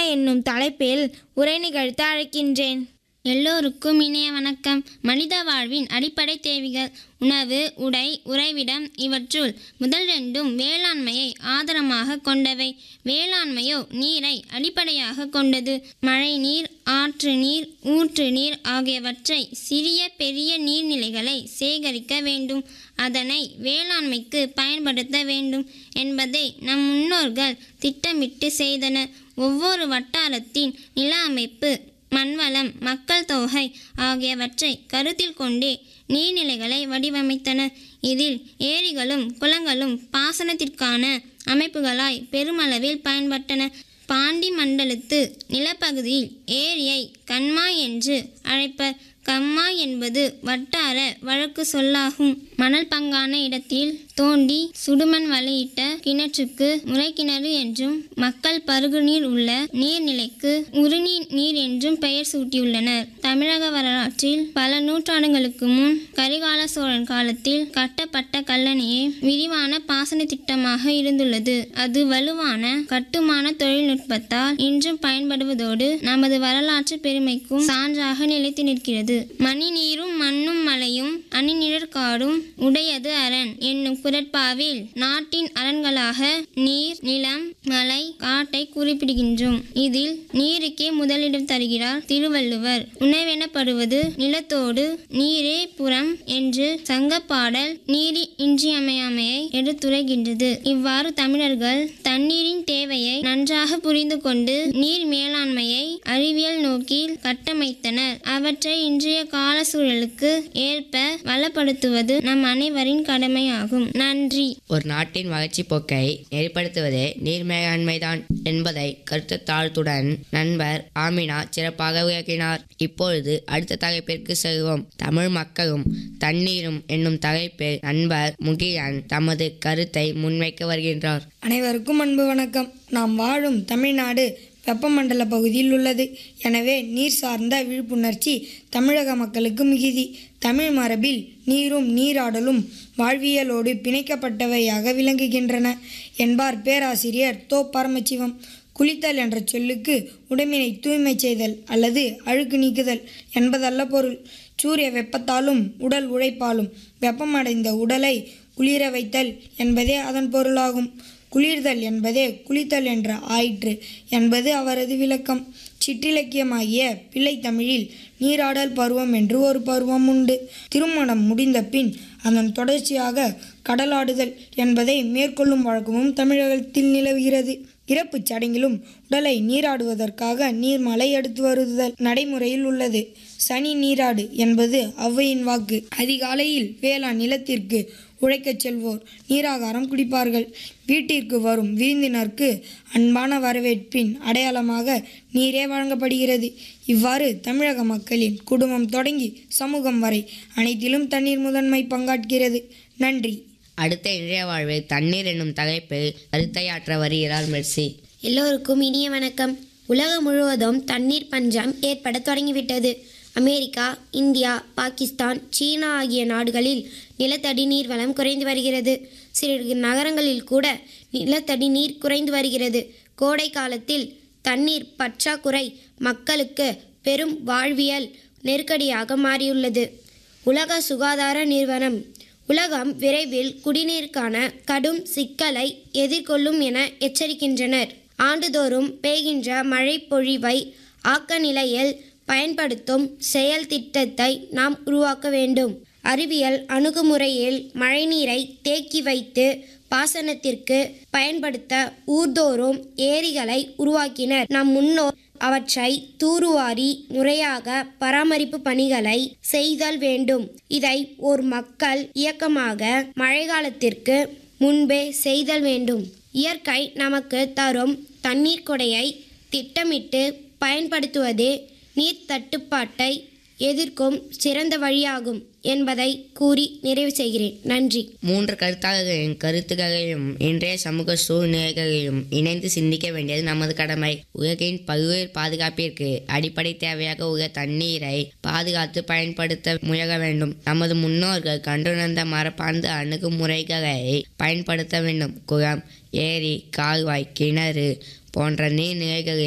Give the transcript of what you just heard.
என்னும் தலைப்பில் உரை நிகழ்த்த அழைக்கின்றேன் எல்லோருக்கும் இனிய வணக்கம் மனித வாழ்வின் அடிப்படை தேவைகள் உணவு உடை உறைவிடம் இவற்றுள் முதல் ரெண்டும் வேளாண்மையை ஆதாரமாக கொண்டவை வேளாண்மையோ நீரை அடிப்படையாக கொண்டது மழை நீர் ஆற்று நீர் ஊற்று நீர் ஆகியவற்றை சிறிய பெரிய நீர்நிலைகளை சேகரிக்க வேண்டும் அதனை வேளாண்மைக்கு பயன்படுத்த வேண்டும் என்பதை நம் முன்னோர்கள் திட்டமிட்டு செய்தனர் ஒவ்வொரு வட்டாரத்தின் நில அமைப்பு மண்வளம் மக்கள் தொகை ஆகியவற்றை கருத்தில் கொண்டே நீர்நிலைகளை வடிவமைத்தனர் இதில் ஏரிகளும் குளங்களும் பாசனத்திற்கான அமைப்புகளாய் பெருமளவில் பயன்பட்டன பாண்டி மண்டலத்து நிலப்பகுதியில் ஏரியை கண்மாய் என்று அழைப்பர் கம்மாய் என்பது வட்டார வழக்கு சொல்லாகும் மணல் பங்கான இடத்தில் தோண்டி சுடுமண் வலையிட்ட கிணற்றுக்கு முறைக்கிணறு என்றும் மக்கள் பருகுநீர் உள்ள நீர்நிலைக்கு உருநீர் நீர் என்றும் பெயர் சூட்டியுள்ளனர் தமிழக வரலாற்றில் பல நூற்றாண்டுகளுக்கு முன் கரிகால சோழன் காலத்தில் கட்டப்பட்ட கல்லணையே விரிவான பாசன திட்டமாக இருந்துள்ளது அது வலுவான கட்டுமான தொழில்நுட்பத்தால் இன்றும் பயன்படுவதோடு நமது வரலாற்று பெருமைக்கும் சான்றாக நிலைத்து நிற்கிறது மணி நீரும் மண்ணும் மலையும் அணிநிழற்காடும் உடையது அரண் என்னும் குரட்பாவில் நாட்டின் அரண்களாக நீர் நிலம் மலை காட்டை குறிப்பிடுகின்றோம் இதில் நீருக்கே முதலிடம் தருகிறார் திருவள்ளுவர் உணவெனப்படுவது நிலத்தோடு நீரே புறம் என்று சங்கப்பாடல் நீரி இன்றியமையாமையை எடுத்துரைக்கின்றது இவ்வாறு தமிழர்கள் தண்ணீரின் தேவையை நன்றாக புரிந்து கொண்டு நீர் மேலாண்மையை அறிவியல் நோக்கில் கட்டமைத்தனர் அவற்றை இன்றைய கால சூழலுக்கு ஏற்ப வளப்படுத்துவது நம் அனைவரின் கடமையாகும் நன்றி ஒரு நாட்டின் வளர்ச்சி போக்கை நெறிப்படுத்துவதே நீர் மேலாண்மைதான் என்பதை கருத்துத்தாழ்த்துடன் நண்பர் ஆமினா சிறப்பாக விளக்கினார் இப்பொழுது அடுத்த தலைப்பிற்கு செல்வோம் தமிழ் மக்களும் தண்ணீரும் என்னும் தலைப்பில் நண்பர் முகிலன் தமது கருத்தை முன்வைக்க வருகின்றார் அனைவருக்கும் அன்பு வணக்கம் நாம் வாழும் தமிழ்நாடு வெப்பமண்டல பகுதியில் உள்ளது எனவே நீர் சார்ந்த விழிப்புணர்ச்சி தமிழக மக்களுக்கு மிகுதி தமிழ் மரபில் நீரும் நீராடலும் வாழ்வியலோடு பிணைக்கப்பட்டவையாக விளங்குகின்றன என்பார் பேராசிரியர் தோ பரமசிவம் குளித்தல் என்ற சொல்லுக்கு உடம்பினை தூய்மை செய்தல் அல்லது அழுக்கு நீக்குதல் என்பதல்ல பொருள் சூரிய வெப்பத்தாலும் உடல் உழைப்பாலும் வெப்பமடைந்த உடலை குளிர வைத்தல் என்பதே அதன் பொருளாகும் குளிர்தல் என்பதே குளித்தல் என்ற ஆயிற்று என்பது அவரது விளக்கம் சிற்றிலக்கியமாகிய பிள்ளை தமிழில் நீராடல் பருவம் என்று ஒரு பருவம் உண்டு திருமணம் முடிந்த பின் அதன் தொடர்ச்சியாக கடலாடுதல் என்பதை மேற்கொள்ளும் வழக்கமும் தமிழகத்தில் நிலவுகிறது இறப்புச் சடங்கிலும் உடலை நீராடுவதற்காக நீர்மலை எடுத்து வருதல் நடைமுறையில் உள்ளது சனி நீராடு என்பது ஔவையின் வாக்கு அதிகாலையில் வேளாண் நிலத்திற்கு உழைக்கச் செல்வோர் நீராகாரம் குடிப்பார்கள் வீட்டிற்கு வரும் விருந்தினருக்கு அன்பான வரவேற்பின் அடையாளமாக நீரே வழங்கப்படுகிறது இவ்வாறு தமிழக மக்களின் குடும்பம் தொடங்கி சமூகம் வரை அனைத்திலும் தண்ணீர் முதன்மை பங்காற்றுகிறது நன்றி அடுத்த இன்றைய வாழ்வில் தண்ணீர் என்னும் தலைப்பில் கருத்தையாற்ற வருகிறார் மெர்சி எல்லோருக்கும் இனிய வணக்கம் உலகம் முழுவதும் தண்ணீர் பஞ்சம் ஏற்பட தொடங்கிவிட்டது அமெரிக்கா இந்தியா பாகிஸ்தான் சீனா ஆகிய நாடுகளில் நிலத்தடி நீர் வளம் குறைந்து வருகிறது சிறு நகரங்களில் கூட நிலத்தடி நீர் குறைந்து வருகிறது கோடை காலத்தில் தண்ணீர் பற்றாக்குறை மக்களுக்கு பெரும் வாழ்வியல் நெருக்கடியாக மாறியுள்ளது உலக சுகாதார நிறுவனம் உலகம் விரைவில் குடிநீருக்கான கடும் சிக்கலை எதிர்கொள்ளும் என எச்சரிக்கின்றனர் ஆண்டுதோறும் பெய்கின்ற மழை பொழிவை ஆக்க நிலையில் பயன்படுத்தும் செயல் திட்டத்தை நாம் உருவாக்க வேண்டும் அறிவியல் அணுகுமுறையில் மழைநீரை தேக்கி வைத்து பாசனத்திற்கு பயன்படுத்த ஊர்தோறும் ஏரிகளை உருவாக்கினர் நம் முன்னோர் அவற்றை தூர்வாரி முறையாக பராமரிப்பு பணிகளை செய்தல் வேண்டும் இதை ஒரு மக்கள் இயக்கமாக மழைக்காலத்திற்கு முன்பே செய்தல் வேண்டும் இயற்கை நமக்கு தரும் தண்ணீர் கொடையை திட்டமிட்டு பயன்படுத்துவதே நீர் தட்டுப்பாட்டை எதிர்க்கும் சிறந்த வழியாகும் என்பதை கூறி நிறைவு செய்கிறேன் நன்றி மூன்று கருத்தாளர்களின் கருத்துக்களையும் இன்றைய சமூக சூழ்நிலைகளையும் இணைந்து சிந்திக்க வேண்டியது நமது கடமை உலகின் பல்வேறு பாதுகாப்பிற்கு அடிப்படை தேவையாக உள்ள தண்ணீரை பாதுகாத்து பயன்படுத்த முயல வேண்டும் நமது முன்னோர்கள் கண்டுணர்ந்த மரபார்ந்த அணுகுமுறைகளை பயன்படுத்த வேண்டும் குளம் ஏரி கால்வாய் கிணறு போன்ற நீர்நிலைகளில்